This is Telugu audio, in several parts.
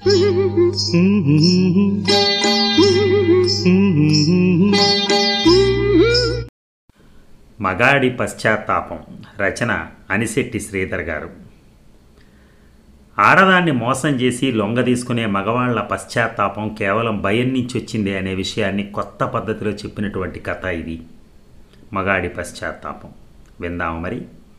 మగాడి పశ్చాత్తాపం రచన అనిశెట్టి శ్రీధర్ గారు ఆడదాన్ని మోసం చేసి లొంగ తీసుకునే మగవాళ్ల పశ్చాత్తాపం కేవలం భయం నుంచి వచ్చింది అనే విషయాన్ని కొత్త పద్ధతిలో చెప్పినటువంటి కథ ఇది మగాడి పశ్చాత్తాపం విందాము మరి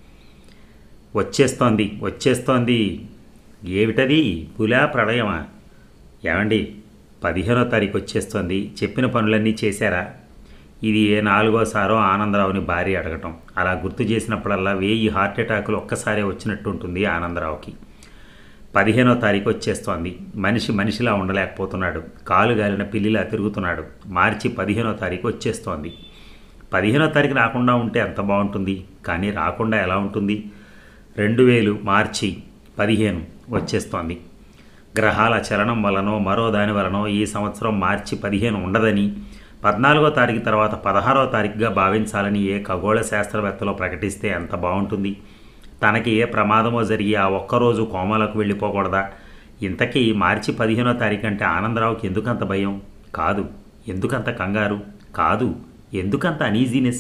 వచ్చేస్తోంది వచ్చేస్తోంది ఏమిటది పులా ప్రళయమా ఏమండి పదిహేనో తారీఖు వచ్చేస్తోంది చెప్పిన పనులన్నీ చేశారా ఇది ఏ నాలుగోసారో ఆనందరావుని భార్య అడగటం అలా గుర్తు చేసినప్పుడల్లా వేయి హార్ట్ అటాకులు ఒక్కసారే వచ్చినట్టు ఉంటుంది ఆనందరావుకి పదిహేనో తారీఖు వచ్చేస్తోంది మనిషి మనిషిలా ఉండలేకపోతున్నాడు కాలు గాలిన పిల్లిలా తిరుగుతున్నాడు మార్చి పదిహేనో తారీఖు వచ్చేస్తోంది పదిహేనో తారీఖు రాకుండా ఉంటే ఎంత బాగుంటుంది కానీ రాకుండా ఎలా ఉంటుంది రెండు వేలు మార్చి పదిహేను వచ్చేస్తోంది గ్రహాల చలనం వలనో మరో దాని వలనో ఈ సంవత్సరం మార్చి పదిహేను ఉండదని పద్నాలుగో తారీఖు తర్వాత పదహారో తారీఖుగా భావించాలని ఏ ఖగోళ శాస్త్రవేత్తలో ప్రకటిస్తే ఎంత బాగుంటుంది తనకి ఏ ప్రమాదమో జరిగి ఆ ఒక్కరోజు కోమలకు వెళ్ళిపోకూడదా ఇంతకీ మార్చి పదిహేనో తారీఖు అంటే ఆనందరావుకి ఎందుకంత భయం కాదు ఎందుకంత కంగారు కాదు ఎందుకంత అనీజీనెస్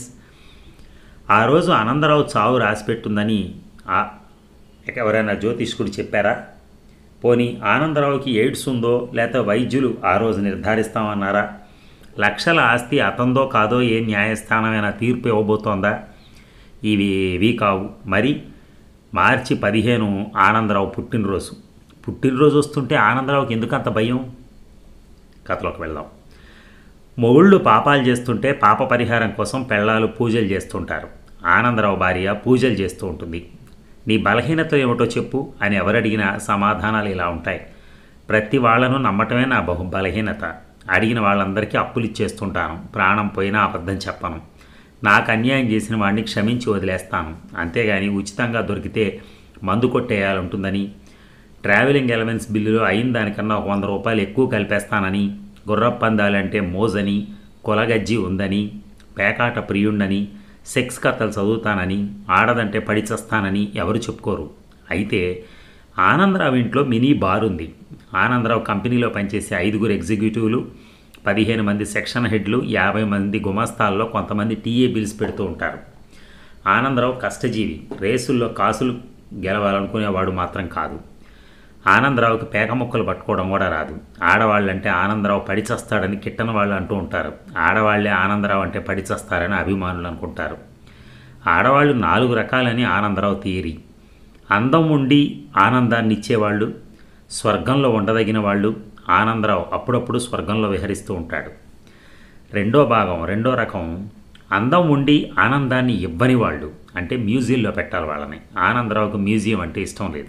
ఆ రోజు ఆనందరావు చావు రాసిపెట్టుందని ఆ ఎవరైనా జ్యోతిష్కుడు చెప్పారా పోనీ ఆనందరావుకి ఎయిడ్స్ ఉందో లేక వైద్యులు ఆ రోజు నిర్ధారిస్తామన్నారా లక్షల ఆస్తి అతందో కాదో ఏ న్యాయస్థానమైనా తీర్పు ఇవ్వబోతోందా ఇవి ఏవీ కావు మరి మార్చి పదిహేను ఆనందరావు పుట్టినరోజు పుట్టినరోజు వస్తుంటే ఆనందరావుకి ఎందుకంత భయం కథలోకి వెళ్దాం మొగుళ్ళు పాపాలు చేస్తుంటే పాప పరిహారం కోసం పెళ్ళాలు పూజలు చేస్తుంటారు ఆనందరావు భార్య పూజలు చేస్తూ ఉంటుంది నీ బలహీనత ఏమిటో చెప్పు అని ఎవరడిగినా సమాధానాలు ఇలా ఉంటాయి ప్రతి వాళ్లను నమ్మటమే నా బహు బలహీనత అడిగిన వాళ్ళందరికీ అప్పులు ఇచ్చేస్తుంటాను ప్రాణం పోయినా అబద్ధం చెప్పను నాకు అన్యాయం చేసిన వాడిని క్షమించి వదిలేస్తాను అంతేగాని ఉచితంగా దొరికితే మందు కొట్టేయాలంటుందని ట్రావెలింగ్ ఎలవెన్స్ బిల్లులో అయిన దానికన్నా ఒక వంద రూపాయలు ఎక్కువ కలిపేస్తానని గుర్రపు పందాలంటే మోజని కొలగజ్జి ఉందని పేకాట ప్రియుండని సెక్స్ కథలు చదువుతానని ఆడదంటే పడిచస్తానని ఎవరు చెప్పుకోరు అయితే ఆనందరావు ఇంట్లో మినీ బార్ ఉంది ఆనందరావు కంపెనీలో పనిచేసే ఐదుగురు ఎగ్జిక్యూటివ్లు పదిహేను మంది సెక్షన్ హెడ్లు యాభై మంది గుమాస్తాల్లో కొంతమంది టీఏ బిల్స్ పెడుతూ ఉంటారు ఆనందరావు కష్టజీవి రేసుల్లో కాసులు గెలవాలనుకునేవాడు మాత్రం కాదు ఆనందరావుకి పేక ముక్కలు పట్టుకోవడం కూడా రాదు ఆడవాళ్ళంటే ఆనందరావు పడిచస్తాడని కిట్టన వాళ్ళు అంటూ ఉంటారు ఆడవాళ్లే ఆనందరావు అంటే పడిచస్తారని అభిమానులు అనుకుంటారు ఆడవాళ్ళు నాలుగు రకాలని ఆనందరావు థియరీ అందం ఉండి ఆనందాన్ని ఇచ్చేవాళ్ళు స్వర్గంలో ఉండదగిన వాళ్ళు ఆనందరావు అప్పుడప్పుడు స్వర్గంలో విహరిస్తూ ఉంటాడు రెండో భాగం రెండో రకం అందం ఉండి ఆనందాన్ని ఇవ్వని వాళ్ళు అంటే మ్యూజియంలో పెట్టాలి వాళ్ళని ఆనందరావుకు మ్యూజియం అంటే ఇష్టం లేదు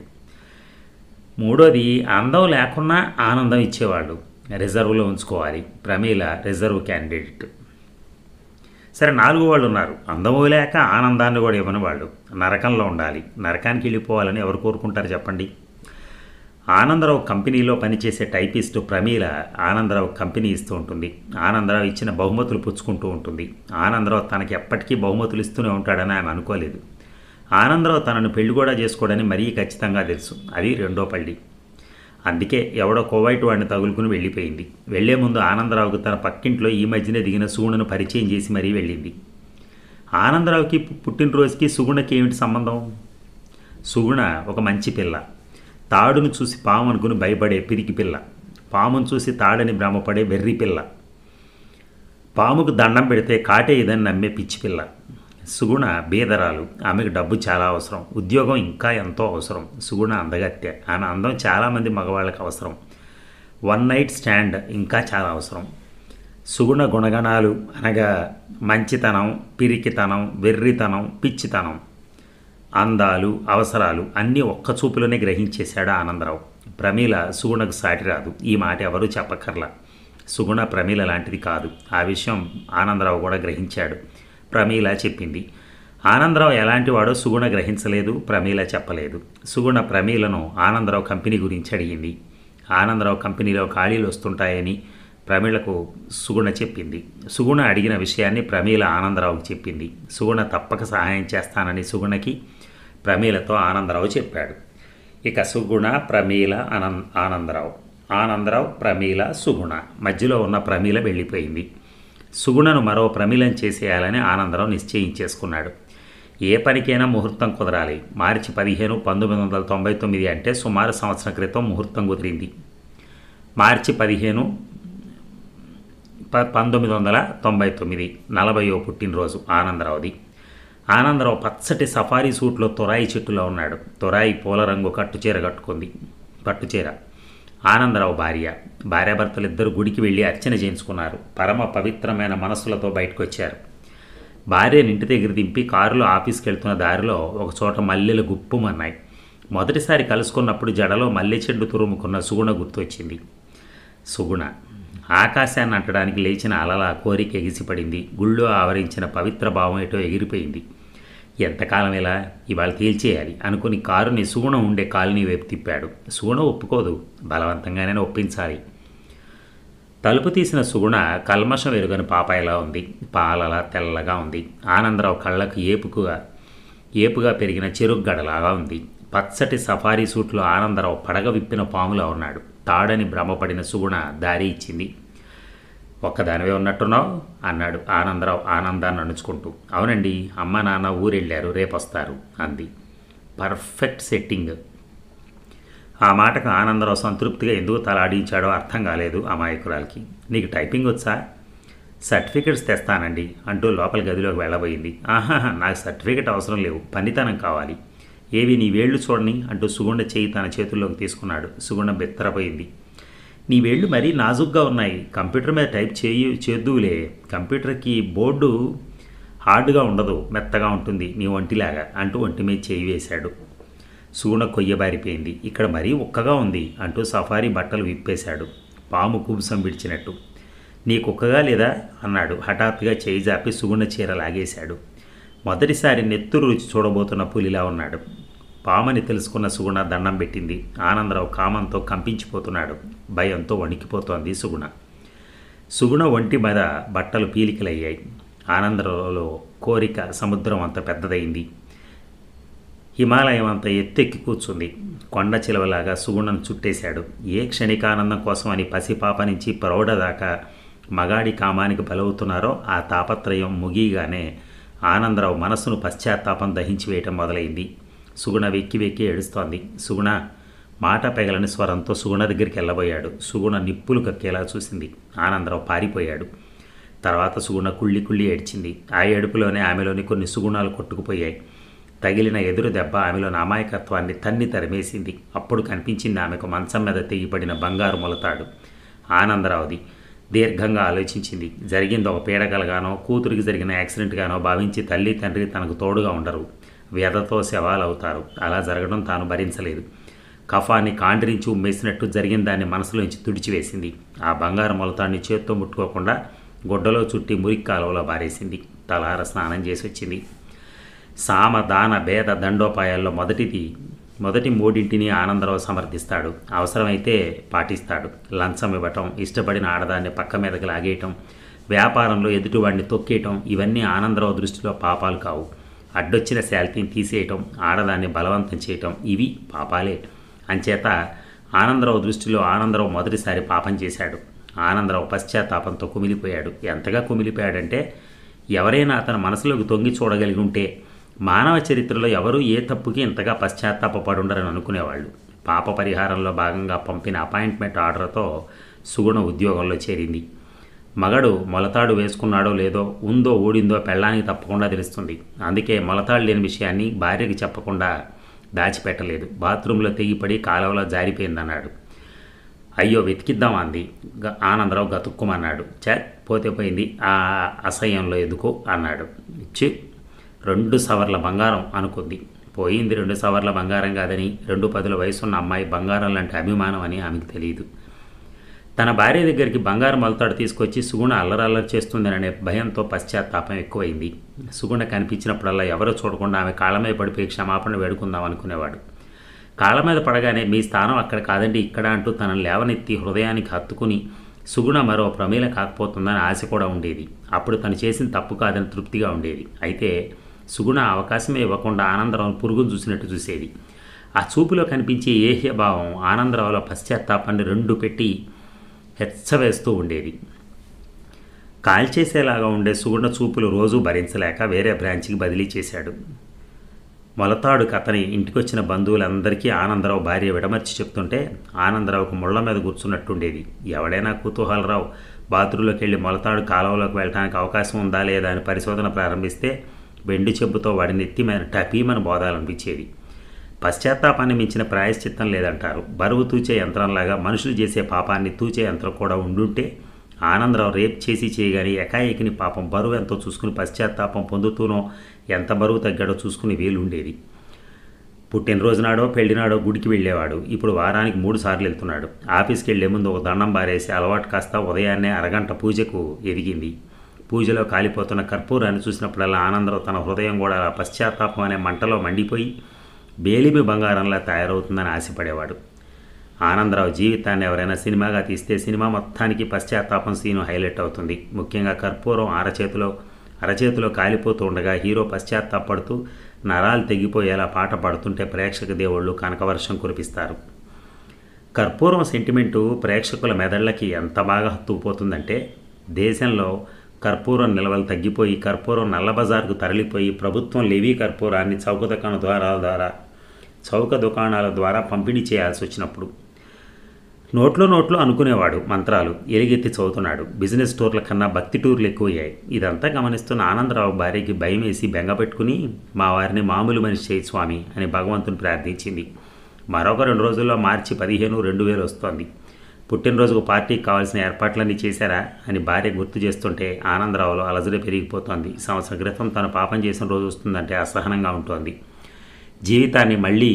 మూడోది అందం లేకున్నా ఆనందం ఇచ్చేవాళ్ళు రిజర్వ్లో ఉంచుకోవాలి ప్రమీల రిజర్వ్ క్యాండిడేట్ సరే నాలుగు వాళ్ళు ఉన్నారు అందము లేక ఆనందాన్ని కూడా ఇవ్వని వాళ్ళు నరకంలో ఉండాలి నరకానికి వెళ్ళిపోవాలని ఎవరు కోరుకుంటారు చెప్పండి ఆనందరావు కంపెనీలో పనిచేసే టైపిస్టు ప్రమీల ఆనందరావు కంపెనీ ఇస్తూ ఉంటుంది ఆనందరావు ఇచ్చిన బహుమతులు పుచ్చుకుంటూ ఉంటుంది ఆనందరావు తనకి ఎప్పటికీ బహుమతులు ఇస్తూనే ఉంటాడని ఆమె అనుకోలేదు ఆనందరావు తనను పెళ్లి కూడా చేసుకోవడని మరీ ఖచ్చితంగా తెలుసు అది రెండో పల్లి అందుకే ఎవడో కోవైట్ వాడిని తగులుకుని వెళ్ళిపోయింది వెళ్లే ముందు ఆనందరావుకు తన పక్కింట్లో ఈ మధ్యనే దిగిన సుగుణను పరిచయం చేసి మరీ వెళ్ళింది ఆనందరావుకి పుట్టినరోజుకి సుగుణకి ఏమిటి సంబంధం సుగుణ ఒక మంచి పిల్ల తాడును చూసి పాము అనుకుని భయపడే పిరికి పిల్ల పామును చూసి తాడని భ్రమపడే వెర్రి పిల్ల పాముకు దండం పెడితే కాటే ఇదని నమ్మే పిచ్చి పిల్ల సుగుణ బీదరాలు ఆమెకు డబ్బు చాలా అవసరం ఉద్యోగం ఇంకా ఎంతో అవసరం సుగుణ అందగత్తె ఆమె అందం చాలామంది మగవాళ్ళకి అవసరం వన్ నైట్ స్టాండ్ ఇంకా చాలా అవసరం సుగుణ గుణగణాలు అనగా మంచితనం పిరికితనం వెర్రితనం పిచ్చితనం అందాలు అవసరాలు అన్నీ ఒక్క చూపులోనే గ్రహించేశాడు ఆనందరావు ప్రమీల సుగుణకు సాటి రాదు ఈ మాట ఎవరూ చెప్పక్కర్లా సుగుణ ప్రమీల లాంటిది కాదు ఆ విషయం ఆనందరావు కూడా గ్రహించాడు ప్రమీల చెప్పింది ఆనందరావు ఎలాంటి వాడో సుగుణ గ్రహించలేదు ప్రమీల చెప్పలేదు సుగుణ ప్రమీలను ఆనందరావు కంపెనీ గురించి అడిగింది ఆనందరావు కంపెనీలో ఖాళీలు వస్తుంటాయని ప్రమీలకు సుగుణ చెప్పింది సుగుణ అడిగిన విషయాన్ని ప్రమీల ఆనందరావుకి చెప్పింది సుగుణ తప్పక సహాయం చేస్తానని సుగుణకి ప్రమీలతో ఆనందరావు చెప్పాడు ఇక సుగుణ ప్రమీల అనం ఆనందరావు ఆనందరావు ప్రమీల సుగుణ మధ్యలో ఉన్న ప్రమీల వెళ్ళిపోయింది సుగుణను మరో ప్రమీలం చేసేయాలని ఆనందరావు నిశ్చయించేసుకున్నాడు ఏ పనికైనా ముహూర్తం కుదరాలి మార్చి పదిహేను పంతొమ్మిది వందల తొంభై తొమ్మిది అంటే సుమారు సంవత్సరం క్రితం ముహూర్తం కుదిరింది మార్చి పదిహేను ప పంతొమ్మిది వందల తొంభై తొమ్మిది నలభయో పుట్టినరోజు ఆనందరావుది ఆనందరావు పచ్చటి సఫారీ సూట్లో తొరాయి చెట్టులో ఉన్నాడు తొరాయి పూల రంగు కట్టుచీర కట్టుకుంది పట్టుచీర ఆనందరావు భార్య భార్యాభర్తలు ఇద్దరు గుడికి వెళ్ళి అర్చన చేయించుకున్నారు పరమ పవిత్రమైన మనస్సులతో బయటకు వచ్చారు భార్యని ఇంటి దగ్గర దింపి కారులో ఆఫీస్కి వెళ్తున్న దారిలో ఒక చోట మల్లెలు గుప్పుమన్నాయి మొదటిసారి కలుసుకున్నప్పుడు జడలో మల్లె చెడ్డు తురుముకున్న సుగుణ గుర్తొచ్చింది సుగుణ ఆకాశాన్ని అంటడానికి లేచిన అలల కోరిక ఎగిసిపడింది గుళ్ళో ఆవరించిన పవిత్ర భావం ఏటో ఎగిరిపోయింది ఎంతకాలం ఇలా ఇవాళ తేల్చేయాలి అనుకుని కారుని సుగుణ ఉండే కాలనీ వైపు తిప్పాడు సుగుణ ఒప్పుకోదు బలవంతంగానే ఒప్పించాలి తలుపు తీసిన సుగుణ కల్మషం ఎరుగని పాపాయిలా ఉంది పాలలా తెల్లగా ఉంది ఆనందరావు కళ్ళకు ఏపుకుగా ఏపుగా పెరిగిన చెరుగ్గడలాగా ఉంది పచ్చటి సఫారీ సూట్లో ఆనందరావు పడగ విప్పిన పాములా ఉన్నాడు తాడని భ్రమపడిన సుగుణ దారి ఇచ్చింది ఒక్కదానివే ఉన్నట్టున్నావు అన్నాడు ఆనందరావు ఆనందాన్ని అణుచుకుంటూ అవునండి అమ్మ నాన్న ఊరెళ్ళారు రేపొస్తారు అంది పర్ఫెక్ట్ సెట్టింగ్ ఆ మాటకు ఆనందరావు సంతృప్తిగా ఎందుకు తలాడించాడో అర్థం కాలేదు అమాయకురాలకి నీకు టైపింగ్ వచ్చా సర్టిఫికెట్స్ తెస్తానండి అంటూ లోపల గదిలోకి వెళ్ళబోయింది ఆహా నాకు సర్టిఫికెట్ అవసరం లేవు పనితనం కావాలి ఏవి నీ వేళ్ళు చూడని అంటూ సుగుండ చేయి తన చేతుల్లోకి తీసుకున్నాడు సుగుండ బెత్తరపోయింది నీ వేళ్ళు మరీ నాజుగ్గా ఉన్నాయి కంప్యూటర్ మీద టైప్ చేయి చేద్దువులే కంప్యూటర్కి బోర్డు హార్డ్గా ఉండదు మెత్తగా ఉంటుంది నీ ఒంటిలాగా అంటూ ఒంటి మీద చేయి వేశాడు సూన కొయ్యబారిపోయింది ఇక్కడ మరీ ఉక్కగా ఉంది అంటూ సఫారీ బట్టలు విప్పేశాడు పాము కుబుసం విడిచినట్టు నీ కుక్కగా లేదా అన్నాడు హఠాత్తుగా చేయి జాపి సుగుణ చీర లాగేశాడు మొదటిసారి నెత్తురు రుచి చూడబోతున్న పులిలా ఉన్నాడు పామని తెలుసుకున్న సుగుణ దండం పెట్టింది ఆనందరావు కామంతో కంపించిపోతున్నాడు భయంతో వణికిపోతోంది సుగుణ సుగుణ ఒంటి మీద బట్టలు పీలికలయ్యాయి ఆనందరావులో కోరిక సముద్రం అంత పెద్దదైంది హిమాలయం అంత ఎత్తెక్కి కూర్చుంది కొండ చిలవలాగా సుగుణను చుట్టేశాడు ఏ క్షణికానందం కోసం అని పసిపాప నుంచి ప్రౌఢ దాకా మగాడి కామానికి బలవుతున్నారో ఆ తాపత్రయం ముగియగానే ఆనందరావు మనస్సును పశ్చాత్తాపం దహించి వేయటం మొదలైంది సుగుణ వెక్కి వెక్కి ఏడుస్తోంది సుగుణ మాట పెగలని స్వరంతో సుగుణ దగ్గరికి వెళ్ళబోయాడు సుగుణ నిప్పులు కక్కేలా చూసింది ఆనందరావు పారిపోయాడు తర్వాత సుగుణ కుళ్ళి కుళ్ళి ఏడ్చింది ఆ ఏడుపులోనే ఆమెలోని కొన్ని సుగుణాలు కొట్టుకుపోయాయి తగిలిన ఎదురు దెబ్బ ఆమెలోని అమాయకత్వాన్ని తన్ని తరిమేసింది అప్పుడు కనిపించింది ఆమెకు మంచం మీద తెగిపడిన బంగారు మొలతాడు ఆనందరావుది దీర్ఘంగా ఆలోచించింది జరిగింది ఒక పీడకలగానో కూతురికి జరిగిన యాక్సిడెంట్గానో భావించి తల్లి తండ్రి తనకు తోడుగా ఉండరు వ్యధతో శవాలు అవుతారు అలా జరగడం తాను భరించలేదు కఫాన్ని కాండ్రించి ఉమ్మేసినట్టు జరిగిన దాన్ని మనసులోంచి తుడిచివేసింది ఆ బంగారు మొలతాన్ని చేత్తో ముట్టుకోకుండా గుడ్డలో చుట్టి మురికి కాలువలో బారేసింది తలార స్నానం చేసి వచ్చింది సామ దాన భేద దండోపాయాల్లో మొదటిది మొదటి మూడింటిని ఆనందరావు సమర్థిస్తాడు అవసరమైతే పాటిస్తాడు లంచం ఇవ్వటం ఇష్టపడిన ఆడదాన్ని పక్క మీదకి లాగేయటం వ్యాపారంలో ఎదుటివాడిని తొక్కేయటం ఇవన్నీ ఆనందరావు దృష్టిలో పాపాలు కావు అడ్డొచ్చిన శాల్తీని తీసేయటం ఆడదాన్ని బలవంతం చేయటం ఇవి పాపాలే అంచేత ఆనందరావు దృష్టిలో ఆనందరావు మొదటిసారి పాపం చేశాడు ఆనందరావు పశ్చాత్తాపంతో కుమిలిపోయాడు ఎంతగా కుమిలిపోయాడంటే ఎవరైనా అతని మనసులోకి తొంగి చూడగలిగి ఉంటే మానవ చరిత్రలో ఎవరూ ఏ తప్పుకి ఇంతగా పశ్చాత్తాపపడుండరని అనుకునేవాళ్ళు పాప పరిహారంలో భాగంగా పంపిన అపాయింట్మెంట్ ఆర్డర్తో సుగుణ ఉద్యోగంలో చేరింది మగడు మొలతాడు వేసుకున్నాడో లేదో ఉందో ఊడిందో పెళ్ళానికి తప్పకుండా తెలుస్తుంది అందుకే మొలతాడు లేని విషయాన్ని భార్యకి చెప్పకుండా దాచిపెట్టలేదు బాత్రూంలో తెగిపడి కాలువలో జారిపోయిందన్నాడు అయ్యో వెతికిద్దాం అంది గ- ఆనందరావు గతుక్కుమన్నాడు చే పోతే పోయింది ఆ అసహ్యంలో ఎదుకో అన్నాడు చి రెండు సవర్ల బంగారం అనుకుంది పోయింది రెండు సవర్ల బంగారం కాదని రెండు పదుల వయసున్న అమ్మాయి బంగారం లాంటి అభిమానం అని ఆమెకు తెలియదు తన భార్య దగ్గరికి బంగారం మొలతాడు తీసుకొచ్చి సుగుణ అల్లరల్లరి చేస్తుందననే భయంతో పశ్చాత్తాపం ఎక్కువైంది సుగుణ కనిపించినప్పుడల్లా ఎవరో చూడకుండా ఆమె కాళ్ళ మీద పడిపోయి క్షమాపణ వేడుకుందాం అనుకునేవాడు కాళ్ళ మీద పడగానే మీ స్థానం అక్కడ కాదండి ఇక్కడ అంటూ తనను లేవనెత్తి హృదయానికి హత్తుకుని సుగుణ మరో ప్రమేల కాకపోతుందని ఆశ కూడా ఉండేది అప్పుడు తను చేసిన తప్పు కాదని తృప్తిగా ఉండేది అయితే సుగుణ అవకాశమే ఇవ్వకుండా ఆనందరావు పురుగును చూసినట్టు చూసేది ఆ చూపులో కనిపించే ఏహ్యభావం ఆనందరావులో పశ్చాత్తాపాన్ని రెండు పెట్టి హెచ్చవేస్తూ ఉండేది కాల్చేసేలాగా ఉండే సుగుణ చూపులు రోజూ భరించలేక వేరే బ్రాంచ్కి బదిలీ చేశాడు మొలతాడు కథని ఇంటికొచ్చిన బంధువులందరికీ ఆనందరావు భార్య విడమర్చి చెప్తుంటే ఆనందరావుకు ముళ్ళ మీద కూర్చున్నట్టుండేది ఎవడైనా కుతూహలరావు బాత్రూంలోకి వెళ్ళి మొలతాడు కాలువలోకి వెళ్ళడానికి అవకాశం ఉందా లేదా అని పరిశోధన ప్రారంభిస్తే వెండి చెప్పుతో వాడిని నెత్తి మీద టపీమని బోధాలనిపించేది పశ్చాత్తాపాన్ని మించిన ప్రాయశ్చిత్తం లేదంటారు బరువు తూచే యంత్రంలాగా మనుషులు చేసే పాపాన్ని తూచే యంత్రం కూడా ఉండుంటే ఆనందరావు రేప్ చేసి చేయగానే ఎకాఏకిని పాపం బరువు ఎంతో చూసుకుని పశ్చాత్తాపం పొందుతూనో ఎంత బరువు తగ్గాడో చూసుకుని వీలు ఉండేది పుట్టినరోజు నాడో పెళ్లినాడో గుడికి వెళ్ళేవాడు ఇప్పుడు వారానికి మూడు సార్లు వెళ్తున్నాడు ఆఫీస్కి వెళ్లే ముందు ఒక దండం బారేసి అలవాటు కాస్త ఉదయాన్నే అరగంట పూజకు ఎదిగింది పూజలో కాలిపోతున్న కర్పూరాన్ని చూసినప్పుడల్లా ఆనందరావు తన హృదయం కూడా అలా పశ్చాత్తాపం అనే మంటలో మండిపోయి బేలిమి బంగారంలా తయారవుతుందని ఆశపడేవాడు ఆనందరావు జీవితాన్ని ఎవరైనా సినిమాగా తీస్తే సినిమా మొత్తానికి పశ్చాత్తాపం సీను హైలైట్ అవుతుంది ముఖ్యంగా కర్పూరం అరచేతిలో అరచేతిలో కాలిపోతూ ఉండగా హీరో పశ్చాత్తాపడుతూ నరాలు తెగిపోయేలా పాట పాడుతుంటే ప్రేక్షక దేవుళ్ళు కనకవర్షం కురిపిస్తారు కర్పూరం సెంటిమెంటు ప్రేక్షకుల మెదళ్ళకి ఎంత బాగా హత్తుకుపోతుందంటే దేశంలో కర్పూరం నిల్వలు తగ్గిపోయి కర్పూరం నల్లబజార్కు తరలిపోయి ప్రభుత్వం లెవీ కర్పూరాన్ని చౌక దుకాణ ద్వారాల ద్వారా చౌక దుకాణాల ద్వారా పంపిణీ చేయాల్సి వచ్చినప్పుడు నోట్లో నోట్లో అనుకునేవాడు మంత్రాలు ఎలుగెత్తి చదువుతున్నాడు బిజినెస్ టూర్ల కన్నా భక్తి టూర్లు ఎక్కువయ్యాయి ఇదంతా గమనిస్తున్న ఆనందరావు భార్యకి భయం వేసి బెంగపెట్టుకుని మా వారిని మామూలు మనిషి చేయి స్వామి అని భగవంతుని ప్రార్థించింది మరొక రెండు రోజుల్లో మార్చి పదిహేను రెండు వేలు వస్తోంది పుట్టినరోజుకు పార్టీకి కావాల్సిన ఏర్పాట్లన్నీ చేశారా అని భార్య గుర్తు చేస్తుంటే ఆనందరావులో అలజడి పెరిగిపోతోంది సంవత్సరం క్రితం తను పాపం చేసిన రోజు వస్తుందంటే అసహనంగా ఉంటుంది జీవితాన్ని మళ్ళీ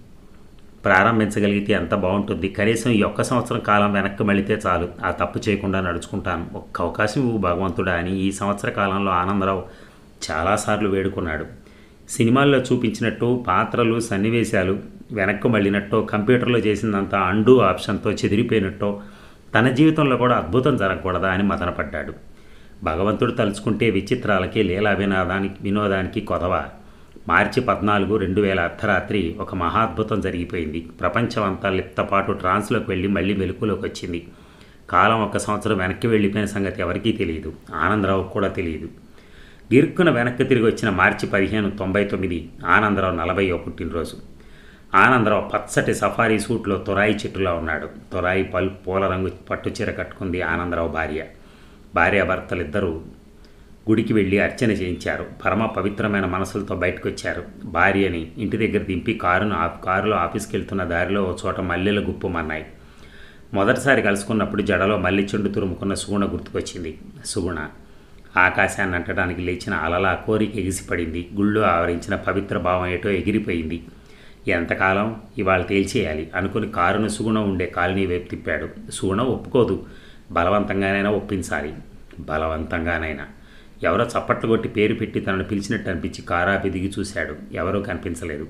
ప్రారంభించగలిగితే ఎంత బాగుంటుంది కనీసం ఈ ఒక్క సంవత్సరం కాలం వెనక్కి మళ్ళితే చాలు ఆ తప్పు చేయకుండా నడుచుకుంటాను ఒక్క అవకాశం ఇవ్వు భగవంతుడా అని ఈ సంవత్సర కాలంలో ఆనందరావు చాలాసార్లు వేడుకున్నాడు సినిమాల్లో చూపించినట్టు పాత్రలు సన్నివేశాలు వెనక్కు మళ్ళినట్టో కంప్యూటర్లో చేసిందంతా అండు ఆప్షన్తో చెదిరిపోయినట్టో తన జీవితంలో కూడా అద్భుతం జరగకూడదా అని మదనపడ్డాడు భగవంతుడు తలుచుకుంటే విచిత్రాలకి లీలా వినోదానికి వినోదానికి కొదవ మార్చి పద్నాలుగు రెండు వేల అర్ధరాత్రి ఒక మహాద్భుతం జరిగిపోయింది ప్రపంచం అంతా లిప్తపాటు ట్రాన్స్లోకి వెళ్ళి మళ్ళీ వెలుగులోకి వచ్చింది కాలం ఒక సంవత్సరం వెనక్కి వెళ్ళిపోయిన సంగతి ఎవరికీ తెలియదు ఆనందరావు కూడా తెలియదు గిరుక్కున వెనక్కి తిరిగి వచ్చిన మార్చి పదిహేను తొంభై తొమ్మిది ఆనందరావు నలభై పుట్టినరోజు ఆనందరావు పచ్చటి సఫారీ సూట్లో తొరాయి చెట్టులా ఉన్నాడు తొరాయి పల్ పూల రంగు పట్టు చీర కట్టుకుంది ఆనందరావు భార్య భార్యాభర్తలిద్దరూ గుడికి వెళ్ళి అర్చన చేయించారు పరమ పవిత్రమైన మనసులతో బయటకు వచ్చారు భార్యని ఇంటి దగ్గర దింపి కారును ఆ కారులో ఆఫీస్కి వెళ్తున్న దారిలో ఓ చోట మల్లెల గుప్పమన్నాయి మొదటిసారి కలుసుకున్నప్పుడు జడలో మల్లి చెండు తురుముకున్న సుగుణ గుర్తుకొచ్చింది సుగుణ ఆకాశాన్ని అంటడానికి లేచిన అలలా కోరిక ఎగిసిపడింది గుళ్ళు ఆవరించిన పవిత్ర భావం ఏటో ఎగిరిపోయింది ఎంతకాలం ఇవాళ తేల్చేయాలి అనుకుని కారును సుగుణ ఉండే కాలనీ వైపు తిప్పాడు సుగుణ ఒప్పుకోదు బలవంతంగానైనా ఒప్పించాలి బలవంతంగానైనా ఎవరో చప్పట్లు కొట్టి పేరు పెట్టి తనను పిలిచినట్టు అనిపించి కారాపి దిగి చూశాడు ఎవరూ కనిపించలేదు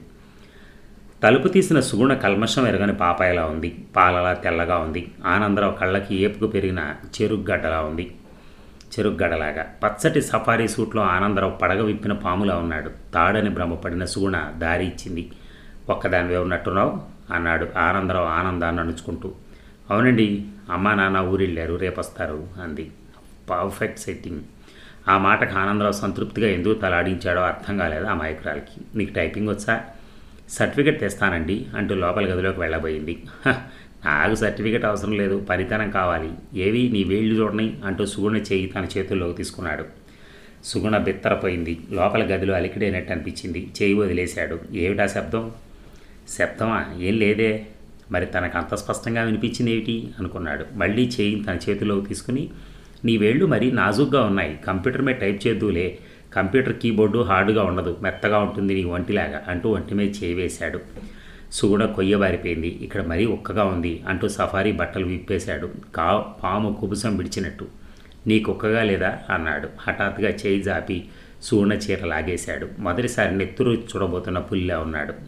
తలుపు తీసిన సుగుణ కల్మషం ఎరగని పాపాయలా ఉంది పాలలా తెల్లగా ఉంది ఆనందరావు కళ్ళకి ఏపుకు పెరిగిన చెరుగ్గడ్డలా ఉంది చెరుగ్గడలాగా పచ్చటి సఫారీ సూట్లో ఆనందరావు పడగ విప్పిన పాములా ఉన్నాడు తాడని భ్రమపడిన సుగుణ దారి ఇచ్చింది ఒక్కదానివే ఉన్నట్టున్నావు అన్నాడు ఆనందరావు ఆనందాన్ని అణుచుకుంటూ అవునండి అమ్మా నాన్న ఊరెళ్ళారు రేపొస్తారు అంది పర్ఫెక్ట్ సెట్టింగ్ ఆ మాటకు ఆనందరావు సంతృప్తిగా ఎందుకు తలాడించాడో అర్థం కాలేదు ఆ మైకురాలకి నీకు టైపింగ్ వచ్చా సర్టిఫికెట్ తెస్తానండి అంటూ లోపల గదిలోకి వెళ్ళబోయింది "హ, నాకు సర్టిఫికెట్ అవసరం లేదు పనితనం కావాలి ఏవి నీ వేళ్ళు చూడని అంటూ సుగుణ చేయి తన చేతుల్లోకి తీసుకున్నాడు సుగుణ బిత్తరపోయింది లోపల గదిలో అలికిడైనట్టు అనిపించింది చేయి వదిలేశాడు ఏమిటా శబ్దం శబ్దమా ఏం లేదే మరి తనకు అంత స్పష్టంగా వినిపించింది ఏమిటి అనుకున్నాడు మళ్ళీ చేయి తన చేతిలోకి తీసుకుని నీ వేళ్ళు మరీ నాజుగ్గా ఉన్నాయి కంప్యూటర్ మీద టైప్ చేద్దులే కంప్యూటర్ కీబోర్డు హార్డ్గా ఉండదు మెత్తగా ఉంటుంది నీ ఒంటిలాగా అంటూ ఒంటి మీద చేయి వేశాడు సుగుణ కొయ్యబారిపోయింది ఇక్కడ మరీ ఒక్కగా ఉంది అంటూ సఫారీ బట్టలు విప్పేశాడు కా పాము కుబుసం విడిచినట్టు నీ కుక్కగా లేదా అన్నాడు హఠాత్తుగా చేయి జాపి సుగుణ చీర లాగేశాడు మొదటిసారి నెత్తురు చూడబోతున్న పుల్లిలా ఉన్నాడు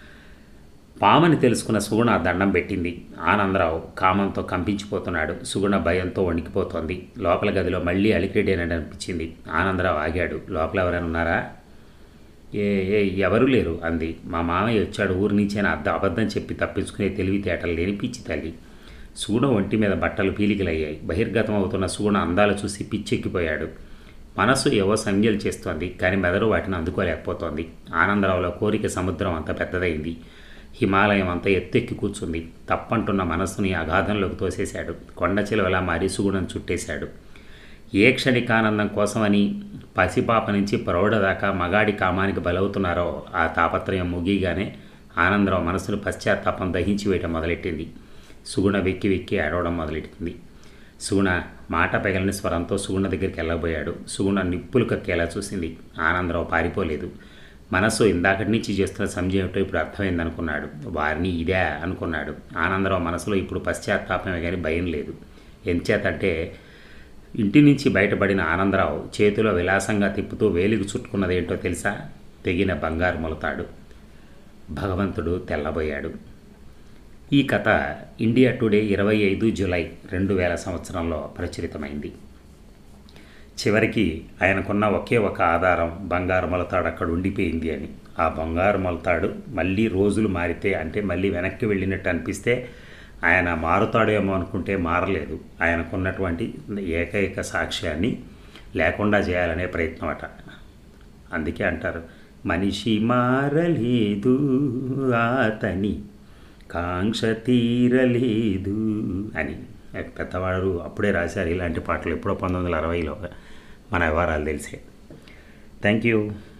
పామని తెలుసుకున్న సుగుణ దండం పెట్టింది ఆనందరావు కామంతో కంపించిపోతున్నాడు సుగుణ భయంతో వణికిపోతోంది లోపల గదిలో మళ్ళీ అలికిడేనని అనిపించింది ఆనందరావు ఆగాడు లోపల ఎవరైనా ఉన్నారా ఏ ఏ ఎవరు లేరు అంది మా మామయ్య వచ్చాడు ఊరి నుంచి అని అద్ద అబద్ధం చెప్పి తప్పించుకునే తెలివితేటలు లేని పిచ్చి తల్లి సూడ ఒంటి మీద బట్టలు పీలికలయ్యాయి బహిర్గతం అవుతున్న సూడ అందాలు చూసి పిచ్చెక్కిపోయాడు మనసు ఏవో సంజ్ఞలు చేస్తోంది కానీ మెదడు వాటిని అందుకోలేకపోతోంది ఆనందరావులో కోరిక సముద్రం అంత పెద్దదైంది హిమాలయం అంతా ఎత్తెక్కి కూర్చుంది తప్పంటున్న మనస్సుని అగాధంలోకి తోసేశాడు కొండ చిలువలా మారి సుగుణం చుట్టేశాడు ఏ క్షణికానందం కోసమని పసిపాప నుంచి ప్రౌఢ దాకా మగాడి కామానికి బలవుతున్నారో ఆ తాపత్రయం ముగిగానే ఆనందరావు మనసును పశ్చాత్తాపం దహించి వేయటం మొదలెట్టింది సుగుణ వెక్కి వెక్కి ఏడవడం మొదలెట్టింది సుగుణ మాట పెగలని స్వరంతో సుగుణ దగ్గరికి వెళ్ళబోయాడు సుగుణ నిప్పులు కక్కేలా చూసింది ఆనందరావు పారిపోలేదు మనసు ఇందాకటి నుంచి చేస్తున్న సంజయ్ ఏమిటో ఇప్పుడు అర్థమైంది అనుకున్నాడు వారిని ఇదే అనుకున్నాడు ఆనందరావు మనసులో ఇప్పుడు పశ్చాత్తాపమే కానీ భయం లేదు ఎంచేతంటే ఇంటి నుంచి బయటపడిన ఆనందరావు చేతిలో విలాసంగా తిప్పుతూ వేలికి చుట్టుకున్నదేంటో తెలుసా తెగిన బంగారు మొలతాడు భగవంతుడు తెల్లబోయాడు ఈ కథ ఇండియా టుడే ఇరవై ఐదు జూలై రెండు వేల సంవత్సరంలో ప్రచురితమైంది చివరికి ఆయనకున్న ఒకే ఒక ఆధారం బంగారు మొలతాడు అక్కడ ఉండిపోయింది అని ఆ బంగారు మొలతాడు మళ్ళీ రోజులు మారితే అంటే మళ్ళీ వెనక్కి వెళ్ళినట్టు అనిపిస్తే ఆయన మారుతాడేమో అనుకుంటే మారలేదు ఆయనకున్నటువంటి ఏకైక సాక్ష్యాన్ని లేకుండా చేయాలనే ప్రయత్నం అట అందుకే అంటారు మనిషి మారలేదు అతని కాంక్ష తీరలేదు అని పెద్దవాడు అప్పుడే రాశారు ఇలాంటి పాటలు ఎప్పుడో పంతొమ్మిది వందల అరవైలో మన వ్యవహారాలు తెలిసే థ్యాంక్ యూ